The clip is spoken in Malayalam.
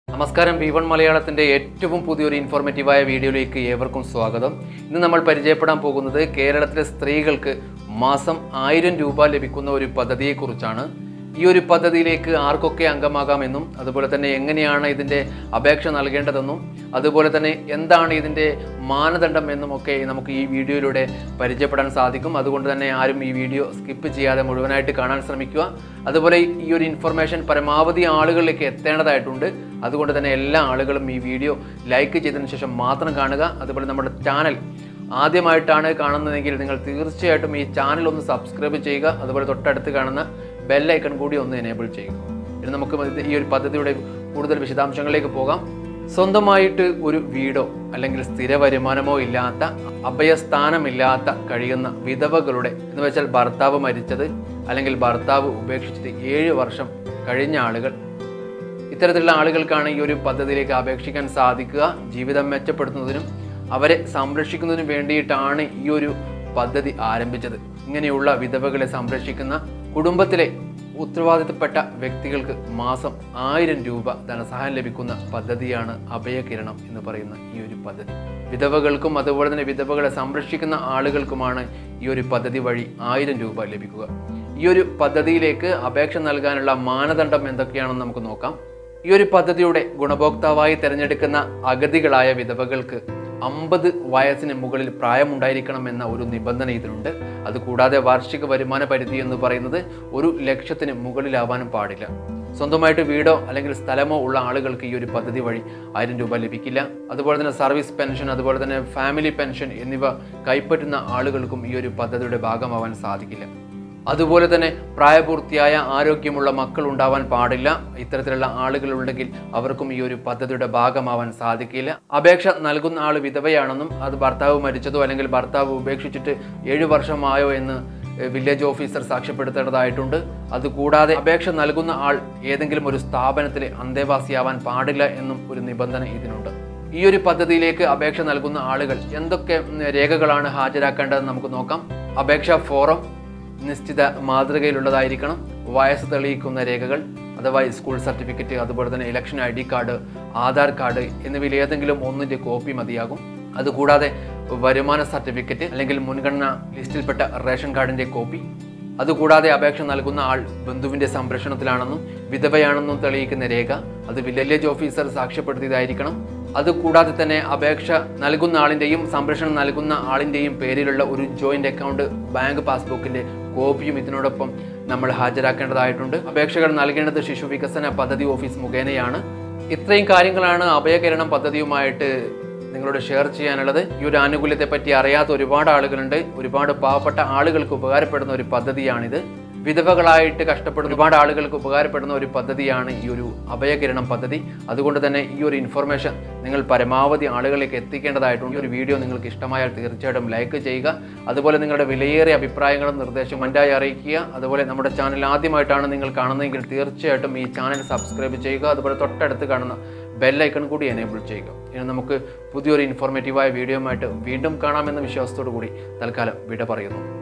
നമസ്കാരം വി വൺ മലയാളത്തിൻ്റെ ഏറ്റവും പുതിയൊരു ഇൻഫോർമേറ്റീവായ വീഡിയോയിലേക്ക് ഏവർക്കും സ്വാഗതം ഇന്ന് നമ്മൾ പരിചയപ്പെടാൻ പോകുന്നത് കേരളത്തിലെ സ്ത്രീകൾക്ക് മാസം ആയിരം രൂപ ലഭിക്കുന്ന ഒരു പദ്ധതിയെക്കുറിച്ചാണ് ഈ ഒരു പദ്ധതിയിലേക്ക് ആർക്കൊക്കെ അംഗമാകാമെന്നും അതുപോലെ തന്നെ എങ്ങനെയാണ് ഇതിൻ്റെ അപേക്ഷ നൽകേണ്ടതെന്നും അതുപോലെ തന്നെ എന്താണ് ഇതിൻ്റെ മാനദണ്ഡം എന്നുമൊക്കെ നമുക്ക് ഈ വീഡിയോയിലൂടെ പരിചയപ്പെടാൻ സാധിക്കും അതുകൊണ്ട് തന്നെ ആരും ഈ വീഡിയോ സ്കിപ്പ് ചെയ്യാതെ മുഴുവനായിട്ട് കാണാൻ ശ്രമിക്കുക അതുപോലെ ഈ ഒരു ഇൻഫർമേഷൻ പരമാവധി ആളുകളിലേക്ക് എത്തേണ്ടതായിട്ടുണ്ട് അതുകൊണ്ട് തന്നെ എല്ലാ ആളുകളും ഈ വീഡിയോ ലൈക്ക് ചെയ്തതിന് ശേഷം മാത്രം കാണുക അതുപോലെ നമ്മുടെ ചാനൽ ആദ്യമായിട്ടാണ് കാണുന്നതെങ്കിൽ നിങ്ങൾ തീർച്ചയായിട്ടും ഈ ചാനൽ ഒന്ന് സബ്സ്ക്രൈബ് ചെയ്യുക അതുപോലെ തൊട്ടടുത്ത് കാണുന്ന ബെല്ലൈക്കൺ കൂടി ഒന്ന് എനേബിൾ ചെയ്യുക ഇനി നമുക്ക് ഇത് ഈ ഒരു പദ്ധതിയുടെ കൂടുതൽ വിശദാംശങ്ങളിലേക്ക് പോകാം സ്വന്തമായിട്ട് ഒരു വീടോ അല്ലെങ്കിൽ സ്ഥിര വരുമാനമോ ഇല്ലാത്ത അഭയസ്ഥാനമില്ലാത്ത കഴിയുന്ന വിധവകളുടെ എന്ന് വെച്ചാൽ ഭർത്താവ് മരിച്ചത് അല്ലെങ്കിൽ ഭർത്താവ് ഉപേക്ഷിച്ചിട്ട് ഏഴ് വർഷം കഴിഞ്ഞ ആളുകൾ ഇത്തരത്തിലുള്ള ആളുകൾക്കാണ് ഈ ഒരു പദ്ധതിയിലേക്ക് അപേക്ഷിക്കാൻ സാധിക്കുക ജീവിതം മെച്ചപ്പെടുത്തുന്നതിനും അവരെ സംരക്ഷിക്കുന്നതിനും വേണ്ടിയിട്ടാണ് ഈ ഒരു പദ്ധതി ആരംഭിച്ചത് ഇങ്ങനെയുള്ള വിധവകളെ സംരക്ഷിക്കുന്ന കുടുംബത്തിലെ ഉത്തരവാദിത്തപ്പെട്ട വ്യക്തികൾക്ക് മാസം ആയിരം രൂപ ധനസഹായം ലഭിക്കുന്ന പദ്ധതിയാണ് അഭയകിരണം എന്ന് പറയുന്ന ഈ ഒരു പദ്ധതി വിധവകൾക്കും അതുപോലെ തന്നെ വിധവകളെ സംരക്ഷിക്കുന്ന ആളുകൾക്കുമാണ് ഈ ഒരു പദ്ധതി വഴി ആയിരം രൂപ ലഭിക്കുക ഈ ഒരു പദ്ധതിയിലേക്ക് അപേക്ഷ നൽകാനുള്ള മാനദണ്ഡം എന്തൊക്കെയാണെന്ന് നമുക്ക് നോക്കാം ഈ ഒരു പദ്ധതിയുടെ ഗുണഭോക്താവായി തിരഞ്ഞെടുക്കുന്ന അഗതികളായ വിധവകൾക്ക് അമ്പത് വയസ്സിന് മുകളിൽ പ്രായമുണ്ടായിരിക്കണമെന്ന ഒരു നിബന്ധന ഇതിനുണ്ട് അതുകൂടാതെ വാർഷിക വരുമാന പരിധി എന്ന് പറയുന്നത് ഒരു ലക്ഷത്തിന് മുകളിലാവാനും പാടില്ല സ്വന്തമായിട്ട് വീടോ അല്ലെങ്കിൽ സ്ഥലമോ ഉള്ള ആളുകൾക്ക് ഈ ഒരു പദ്ധതി വഴി ആയിരം രൂപ ലഭിക്കില്ല അതുപോലെ തന്നെ സർവീസ് പെൻഷൻ അതുപോലെ തന്നെ ഫാമിലി പെൻഷൻ എന്നിവ കൈപ്പറ്റുന്ന ആളുകൾക്കും ഈ ഒരു പദ്ധതിയുടെ ഭാഗമാവാൻ സാധിക്കില്ല അതുപോലെ തന്നെ പ്രായപൂർത്തിയായ ആരോഗ്യമുള്ള മക്കൾ ഉണ്ടാവാൻ പാടില്ല ഇത്തരത്തിലുള്ള ആളുകൾ ഉണ്ടെങ്കിൽ അവർക്കും ഈ ഒരു പദ്ധതിയുടെ ഭാഗമാവാൻ സാധിക്കില്ല അപേക്ഷ നൽകുന്ന ആൾ വിധവയാണെന്നും അത് ഭർത്താവ് മരിച്ചതോ അല്ലെങ്കിൽ ഭർത്താവ് ഉപേക്ഷിച്ചിട്ട് ഏഴു വർഷമായോ എന്ന് വില്ലേജ് ഓഫീസർ സാക്ഷ്യപ്പെടുത്തേണ്ടതായിട്ടുണ്ട് അതുകൂടാതെ അപേക്ഷ നൽകുന്ന ആൾ ഏതെങ്കിലും ഒരു സ്ഥാപനത്തിൽ അന്തേവാസിയാവാൻ പാടില്ല എന്നും ഒരു നിബന്ധന ഇതിനുണ്ട് ഈ ഒരു പദ്ധതിയിലേക്ക് അപേക്ഷ നൽകുന്ന ആളുകൾ എന്തൊക്കെ ഉം, രേഖകളാണ് ഹാജരാക്കേണ്ടതെന്ന് നമുക്ക് നോക്കാം അപേക്ഷാ ഫോറം നിശ്ചിത മാതൃകയിലുള്ളതായിരിക്കണം വയസ്സ് തെളിയിക്കുന്ന രേഖകൾ അഥവാ സ്കൂൾ സർട്ടിഫിക്കറ്റ് അതുപോലെ തന്നെ election I D card Aadhaar card എന്നിവയിൽ ഏതെങ്കിലും ഒന്നിൻ്റെ കോപ്പി മതിയാകും അതുകൂടാതെ വരുമാന സർട്ടിഫിക്കറ്റ് അല്ലെങ്കിൽ മുൻഗണന ലിസ്റ്റിൽപ്പെട്ട റേഷൻ കാർഡിൻ്റെ കോപ്പി അതുകൂടാതെ അപേക്ഷ നൽകുന്ന ആൾ ബന്ധുവിൻ്റെ സംരക്ഷണത്തിലാണെന്നും വിധവയാണെന്നും തെളിയിക്കുന്ന രേഖ അത് വില്ലേജ് ഓഫീസർ സാക്ഷ്യപ്പെടുത്തിയതായിരിക്കണം അതുകൂടാതെ തന്നെ അപേക്ഷ നൽകുന്ന ആളിൻ്റെയും സംരക്ഷണം നൽകുന്ന ആളിൻ്റെയും പേരിലുള്ള ഒരു ജോയിൻ്റ് അക്കൗണ്ട് ബാങ്ക് പാസ്ബുക്കിൻ്റെ കോപ്പിയും ഇതിനോടൊപ്പം നമ്മൾ ഹാജരാക്കേണ്ടതായിട്ടുണ്ട് അപേക്ഷകൾ നൽകേണ്ടത് ശിശു വികസന പദ്ധതി ഓഫീസ് മുഖേനയാണ് ഇത്രയും കാര്യങ്ങളാണ് അഭയകിരണം പദ്ധതിയുമായിട്ട് നിങ്ങളോട് ഷെയർ ചെയ്യാനുള്ളത് ഈ ഒരു ആനുകൂല്യത്തെ പറ്റി അറിയാത്ത ഒരുപാട് ആളുകളുണ്ട് ഒരുപാട് പാവപ്പെട്ട ആളുകൾക്ക് ഉപകാരപ്പെടുന്ന ഒരു പദ്ധതിയാണിത് വിധവകളായിട്ട് കഷ്ടപ്പെടുന്ന ഒരുപാട് ആളുകൾക്ക് ഉപകാരപ്പെടുന്ന ഒരു പദ്ധതിയാണ് ഈ ഒരു അഭയകിരണം പദ്ധതി അതുകൊണ്ട് തന്നെ ഈ ഒരു ഇൻഫർമേഷൻ നിങ്ങൾ പരമാവധി ആളുകളിലേക്ക് എത്തിക്കേണ്ടതായിട്ടുണ്ട് ഈ ഒരു വീഡിയോ നിങ്ങൾക്ക് ഇഷ്ടമായാൽ തീർച്ചയായിട്ടും ലൈക്ക് ചെയ്യുക അതുപോലെ നിങ്ങളുടെ വിലയേറിയ അഭിപ്രായങ്ങളും നിർദ്ദേശവും മറ്റായി അറിയിക്കുക അതുപോലെ നമ്മുടെ ചാനൽ ആദ്യമായിട്ടാണ് നിങ്ങൾ കാണുന്നതെങ്കിൽ തീർച്ചയായിട്ടും ഈ ചാനൽ സബ്സ്ക്രൈബ് ചെയ്യുക അതുപോലെ തൊട്ടടുത്ത് കാണുന്ന ബെല്ലൈക്കൺ കൂടി എനേബിൾ ചെയ്യുക ഇനി നമുക്ക് പുതിയൊരു ഇൻഫോർമേറ്റീവായ വീഡിയോയുമായിട്ട് വീണ്ടും കാണാമെന്ന വിശ്വാസത്തോടു കൂടി തൽക്കാലം വിട പറയുന്നു